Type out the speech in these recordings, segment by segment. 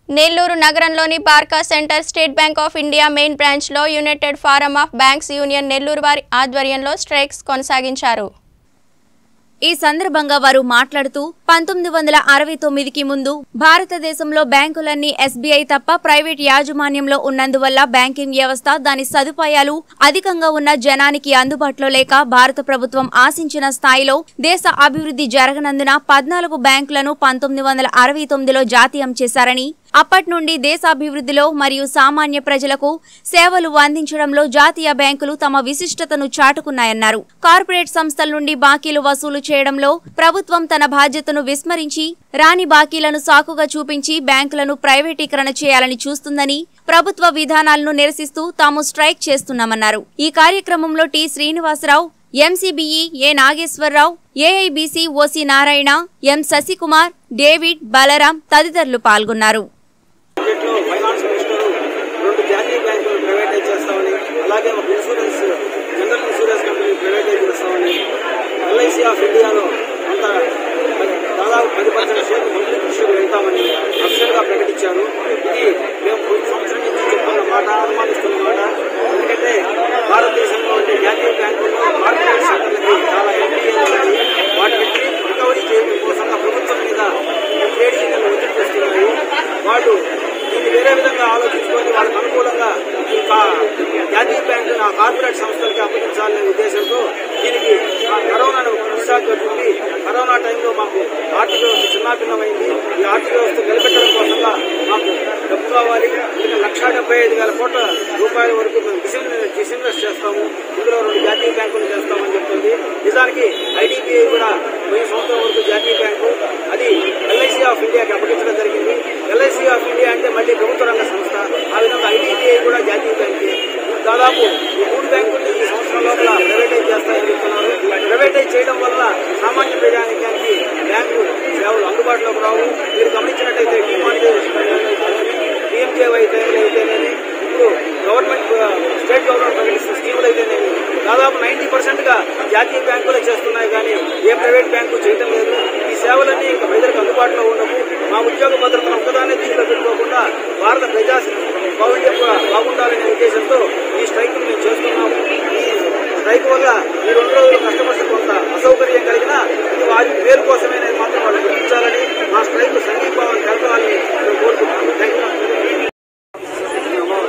నెల్లూరు నగరంలోని Barakas center State Bank of India main బ్రాంచ్లో united forum of banks union Nellore వారి ఆధ్వర్యంలో స్ట్రైక్స్ కొనసాగించారు ఈ సందర్భంగా వారు మాట్లాడుతూ పంతొమ్మిది వందల అరవై తొమ్మిదికి ముందు భారతదేశంలో బ్యాంకులన్నీ ఎస్బీఐ తప్ప ప్రైవేట్ యాజమాన్యంలో ఉన్నందువల్ల బ్యాంకింగ్ వ్యవస్థ దాని సదుపాయాలు అధికంగా ఉన్న జనానికి అందుబాటులో లేక భారత ప్రభుత్వం ఆశించిన స్థాయిలో దేశ అభివృద్ధి జరగనందున పద్నాలుగు బ్యాంకులను పంతొమ్మిది వందల అరవై తొమ్మిదిలో జాతీయం చేశారని అప్పటి నుండి దేశాభివృద్ధిలో మరియు సామాన్య ప్రజలకు సేవలు అందించడంలో జాతీయ బ్యాంకులు తమ విశిష్టతను చాటుకున్నాయన్నారు కార్పొరేట్ సంస్థల నుండి బాకీలు వసూలు చేయడంలో ప్రభుత్వం తన బాధ్యతను విస్మరించి రాని బాకీలను సాకుగా చూపించి బ్యాంకులను ప్రైవేటీకరణ చేయాలని చూస్తుందని ప్రభుత్వ విధానాలను నిరసిస్తూ తాము స్ట్రైక్ చేస్తున్నామన్నారు ఈ కార్యక్రమంలో T Srinivasarao MCBE A Nageswararao AIBC OC Narayana M Sasikumar David Balaram తదితరులు పాల్గొన్నారు బడ్జెట్లో ఫైనాన్స్ మినిస్టర్ రెండు జాతీయ బ్యాంకులు ప్రైవేటైజ్ చేస్తామని అలాగే ఒక insurance general insurance company privatise చేస్తామని ఎల్ఐసి ఆఫ్ ఇండియాలో అంత దాదాపు పది పర్సెంట్ షేర్ మంత్రి కృషికి వెళ్తామని అఫిషియల్గా ప్రకటించారు ఇది మేము కొన్ని సంవత్సరం నుంచి చెప్తున్న మాట అనుమానిస్తున్న మాట ఎందుకంటే భారతదేశంలో ఉండే జాతీయ బ్యాంకుల్లో కార్పొరేట్ సెక్టర్లకి చాలా ఎంపీఏలు ఉన్నాయి వాటిని రికవరీ చేయడం కోసంగా ప్రభుత్వం మీద ట్రేడ్ యూనియన్లు ఒత్తిడి తెస్తున్నాయి వాళ్ళు దీన్ని వేరే విధంగా ఆలోచించుకొని వాళ్ళకి అనుకూలంగా ఇంకా జాతీయ బ్యాంకును ఆ కార్పొరేట్ సంస్థలకి అప్పగించాలనే ఉద్దేశంతో దీనికి ఆ కరోనాను విశాఖ ఉంది కరోనా టైంలో మాకు ఆర్థిక వ్యవస్థ చిన్నాభిన్నమైంది ఈ ఆర్థిక వ్యవస్థ నిలబెట్టడం కోసంగా మాకు డబ్బు కావాలి ఇంకా లక్షా డెబ్బై ఐదు వేల కోట్ల రూపాయల వరకు మేము డిసిన్ డిసిన్వెస్ట్ చేస్తాము ఇందులో రెండు జాతీయ బ్యాంకులు చేస్తామని చెప్తుంది నిజానికి ఐడిబిఐ కూడా వెయ్యి సంవత్సరం వరకు జాతీయ బ్యాంకు అది ఎల్ఐసి ఆఫ్ ఇండియాకి అప్పగించడం జరిగింది ఎల్ఐసి ఆఫ్ ఇండియా అంటే మళ్ళీ ప్రభుత్వ రంగ సంస్థ ఆ విధంగా ఐడిబిఐ కూడా జాతీయ బ్యాంకే దాదాపు ఈ మూడు బ్యాంకులు ఈ సంవత్సరం లోపల ప్రైవేటైజ్ చేస్తాయని చెప్తున్నారు ప్రైవేటైజ్ చేయడం వల్ల సామాన్య ప్రజానికానికి బ్యాంకు సేవలు అందుబాటులోకి రావు మీరు గమనించినట్టయితే డిమానిటైజేషన్ పిఎంజేవై టైంలో అయితేనేమి ఇప్పుడు గవర్నమెంట్ స్టేట్ గవర్నమెంట్ ప్రకటిస్తున్న స్కీములు అయితేనేమి దాదాపు నైన్టీ పర్సెంట్ గా జాతీయ బ్యాంకులే చేస్తున్నాయి కానీ ఏ ప్రైవేట్ బ్యాంకు చేయడం లేదు ఈ సేవలన్నీ ఇంకా ప్రజలకు అందుబాటులో ఉండవు మా ఉద్యోగ భద్రతను ఒక్కదానే దృష్టిలో పెట్టుకోకుండా భారత ప్రజా భవిష్యత్తు కూడా బాగుండాలనే ఉద్దేశంతో ఈ స్ట్రైక్ మేము చేస్తున్నాము ఈ స్ట్రైక్ వల్ల ఈ రెండు రోజులు కష్టపడితే కొంత అసౌకర్యం కలిగినా ఇది వారి మేలు కోసమే నేను మాత్రం వాళ్ళు గుర్తించాలని మా స్ట్రైక్ సంఘీభావం తెలపాలని మేము కోరుకుంటున్నాను థ్యాంక్ యూ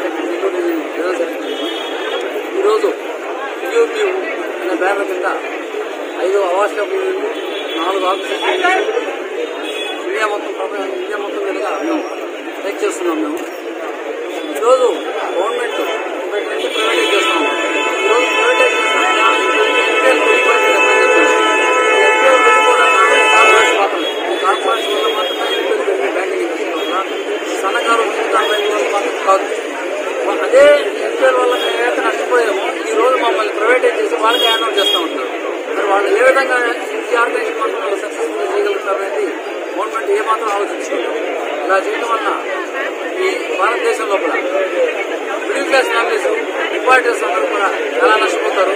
ఈరోజు యూట్యూబ్ అనే బ్యానర్ కింద ఐదు అవార్డ్స్ కంపెనీలు నాలుగు ఆఫీసర్స్ ఇండియా మొత్తం ప్రపంచ ఇండియా మొత్తం మీదుగా మేము స్ట్రైక్ చేస్తున్నాం మేము ఈరోజు గవర్నమెంట్ ఒకటి నుంచి ప్రైవేటైజ్ చేస్తున్నాం ఈరోజు ప్రైవేటైజ్ చేస్తున్నాం ఎన్పిఎల్ పెట్టుబడి ఎన్పిఎల్ పెట్టుకోవడానికి కార్పొరేట్స్ మాత్రమే ఈ కార్పొరేట్స్ వల్ల మాత్రమే ఎన్పిఎల్ పెట్టుబడి బ్యాంకింగ్ ఇండస్ట్రీ వల్ల సన్నకారు దాని వల్ల మాత్రం కాదు అదే ఎన్పిఎల్ వల్ల మేము ఏదైతే నష్టపోయామో ఈ రోజు మమ్మల్ని ప్రైవేటైజ్ చేసి వాళ్ళకి హ్యాండ్ ఓవర్ చేస్తూ ఉంటారు మరి వాళ్ళు ఏ విధంగా ఈ ఆర్గనైజేషన్ మాత్రం వాళ్ళు సక్సెస్ఫుల్ చేయగలుగుతారు అనేది గవర్నమెంట్ ఏమాత్రం ఆలోచించుకోలేదు ఇలా చేయడం వల్ల ఈ భారతదేశం లోపల మిడిల్ క్లాస్ ఫ్యామిలీస్ ఇంపార్టెన్స్ అందరూ కూడా చాలా నష్టపోతారు